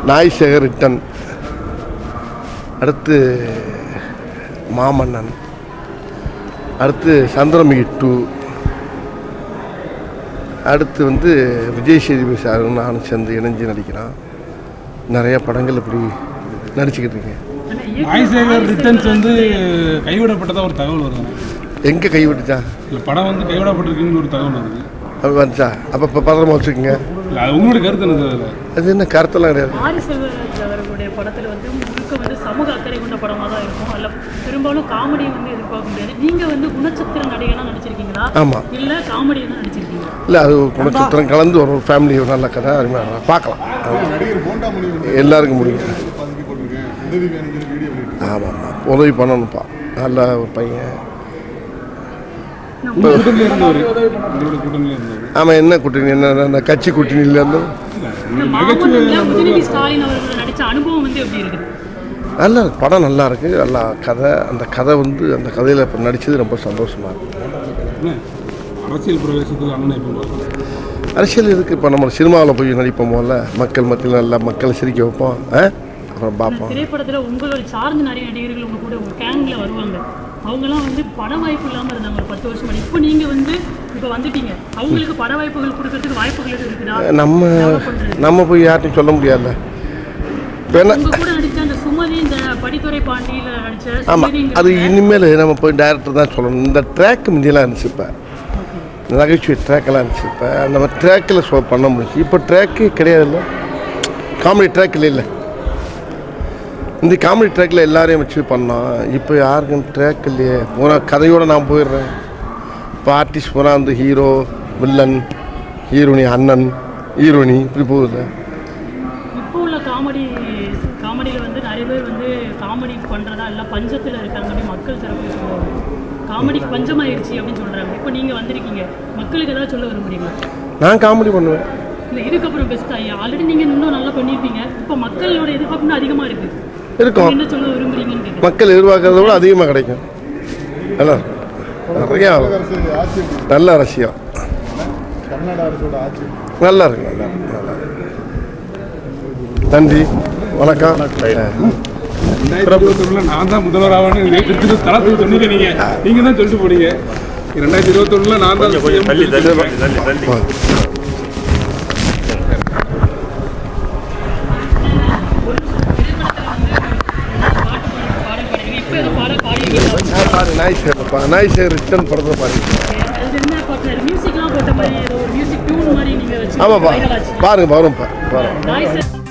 நாய் சேகர் ரிட்டன் அடுத்து மாமன்னன் அடுத்து சந்திரமுகி டூ அடுத்து வந்து விஜய் சேதுபதி சாரும் நானும் சேர்ந்து இணைஞ்சு நடிக்கிறான் நிறைய படங்கள் இப்படி நடிச்சுக்கிட்டு இருக்கேன் நாய்சேகர் ரிட்டர்ன்ஸ் வந்து கைவிடப்பட்டதா ஒரு தகவல் வருது எங்கே கைவிட்டுச்சா இல்லை படம் வந்து கைவிடப்பட்டிருக்குன்னு ஒரு தகவல் வருது அது வந்துச்சா அப்போ இப்போ பத்திரமா வச்சுக்கோங்க இல்லை அது உங்களுடைய கருத்து என்னது அதில் அது என்ன கருத்தெல்லாம் கிடையாது ஆரி செல்வராஜ் அவர்களுடைய படத்தில் வந்து முழுக்க வந்து சமூக அக்கறை கொண்ட படமாக தான் இருக்கும் அதில் பெரும்பாலும் காமெடி வந்து எதிர்பார்க்க முடியாது நீங்கள் வந்து குணச்சித்திர நடிகனா நடிச்சிருக்கீங்களா ஆமாம் இல்லை காமெடி தான் நடிச்சிருக்கீங்களா இல்லை அது குணச்சித்திரம் கலந்து ஒரு ஃபேமிலி ஒரு நல்ல கதை அருமையாக பார்க்கலாம் நடிகர் போண்டாமணி வந்து எல்லாருக்கும் முடியும் பதவி போட்டிருக்கேன் உதவி வேணும்னு சொல்லி வீடியோ வெளியிட்டு ஆமாம் ஆமாம் உதவி பண்ணணும்ப்பா நல்ல ஒரு பையன் உங்கள் கூட்டணியில் இருந்தவர் உங்களோட கூட்டணியில் இருந்தவர் ஆமாம் என்ன கூட்டணி என்ன என்ன கட்சி கூட்டணியிலேருந்து இந்த மாமன்னன்ல உதயநிதி ஸ்டாலின் அவர்கள் நடித்த அனுபவம் வந்து எப்படி இருக்குது நல்லா இருக்கு. படம் நல்லா இருக்கு நல்லா கதை அந்த கதை வந்து அந்த கதையில் இப்போ நடித்தது ரொம்ப சந்தோஷமாக இருக்கு என்ன அரசியல் பிரவேசத்துக்கு அண்ணனை இப்போ அரசியல் இருக்குது இப்போ நம்ம சினிமாவில் போய் நடிப்போம் போல மக்கள் மத்தியில் நல்லா மக்களை சிரிக்க வைப்போம் ஆ? அப்புறம் பார்ப்போம் திரைப்படத்தில் உங்களோட சார்ந்த நிறைய நடிகர்கள் உங்க கூட உங்க கேங்கில் வருவாங்க அவங்கெல்லாம் வந்து பட வாய்ப்பு இல்லாமல் இருந்தாங்க ஒரு பத்து வருஷம் இப்போ நீங்கள் வந்து இப்போ வந்துட்டீங்க அவங்களுக்கு பட வாய்ப்புகள் கொடுக்கறதுக்கு வாய்ப்புகள் எதுவும் இருக்குதா நம்ம நம்ம போய் யார்ட்டையும் சொல்ல முடியாதுல்ல இப்போ என்ன உங்க கூட நடிச்ச அந்த சுமதி இந்த படித்துறை பாண்டியில நடிச்ச ஆமாம் சுமதிங்கிற அது இனிமேல் நம்ம போய் டைரக்டர் தான் சொல்லணும் இந்த ட்ராக் முந்தியெல்லாம் இருந்துச்சு இப்போ நகைச்சுவை ட்ராக்கெல்லாம் இருந்துச்சு இப்போ நம்ம ட்ராக்கில் ஷோ பண்ண முடிஞ்சு இப்போ ட்ராக்கே கிடையாதுல்ல காமெடி ட்ராக் இல்லை இந்த காமெடி ட்ராக்கில் எல்லாரையும் வச்சு பண்ணோம் இப்போ யாருக்கும் ட்ராக் இல்லையே போன கதையோடு நான் போயிடுறேன் இப்போ ஆர்டிஸ்ட் போனால் வந்து ஹீரோ வில்லன் ஹீரோனி அண்ணன் ஹீரோனி இப்படி போகுது இப்போ உள்ள காமெடி காமெடியில் வந்து நிறைய பேர் வந்து காமெடி பண்ணுறதா இல்லை பஞ்சத்தில் இருக்காங்க அப்படின்னு மக்கள் தரப்பு சொல்லுவாங்க காமெடிக்கு பஞ்சமாயிருச்சு அப்படின்னு சொல்கிறாங்க இப்போ நீங்கள் வந்திருக்கீங்க மக்களுக்கு ஏதாவது சொல்ல விரும்புறீங்களா நான் காமெடி பண்ணுவேன் இல்லை இதுக்கப்புறம் பெஸ்ட் ஐயா ஆல்ரெடி நீங்கள் இன்னும் நல்லா பண்ணியிருப்பீங்க இப்போ மக்களோட எதிர்பார்ப்பு இன்னும் அதிகமாக இருக்குது இருக்கும் என்ன சொல்ல விரும்புறீங்கன்னு கேட்குறேன் மக்கள் எதிர்பார்க்கறத விட அதிகமாக கிடைக்கும் நல்லா இருக்கும். நிறையா அரசு ஆட்சி எப்படி? நல்ல அரசியல் கர்நாடக அரசோட ஆட்சி நல்லா இருக்கு நல்லா இருக்கு நல்லா இருக்கு நன்றி வணக்கம் ரெண்டாயிரத்தி இருபத்தொன்னுல நான் தான் முதல்வர் ஆவேன்னு திரு தளத்துக்கு சொன்னீங்க நீங்க நீங்க தான் சொல்லிட்டு போனீங்க ரெண்டாயிரத்தி இருபத்தொன்னுல நான் தான் கொஞ்சம் தள்ளி தள்ளி தள்ளி தள்ளி பாடம் பாடுறீங்க இப்போ ஏதோ பாடம் பாடிருக்கீங்களா பாரு நாய் சேருப்பா நாய் சேர் ரிட்டன் படத்தை பாரு அது என்ன பார்ட்னர் மியூசிக்லாம் போட்ட மாதிரி ஏதோ ஒரு மியூசிக் டியூன் மாதிரி நீங்கள் வச்சு ஆமாப்பா viral ஆச்சு பாருங்க பாருங்கப்பா பாருங்க நாய் சார்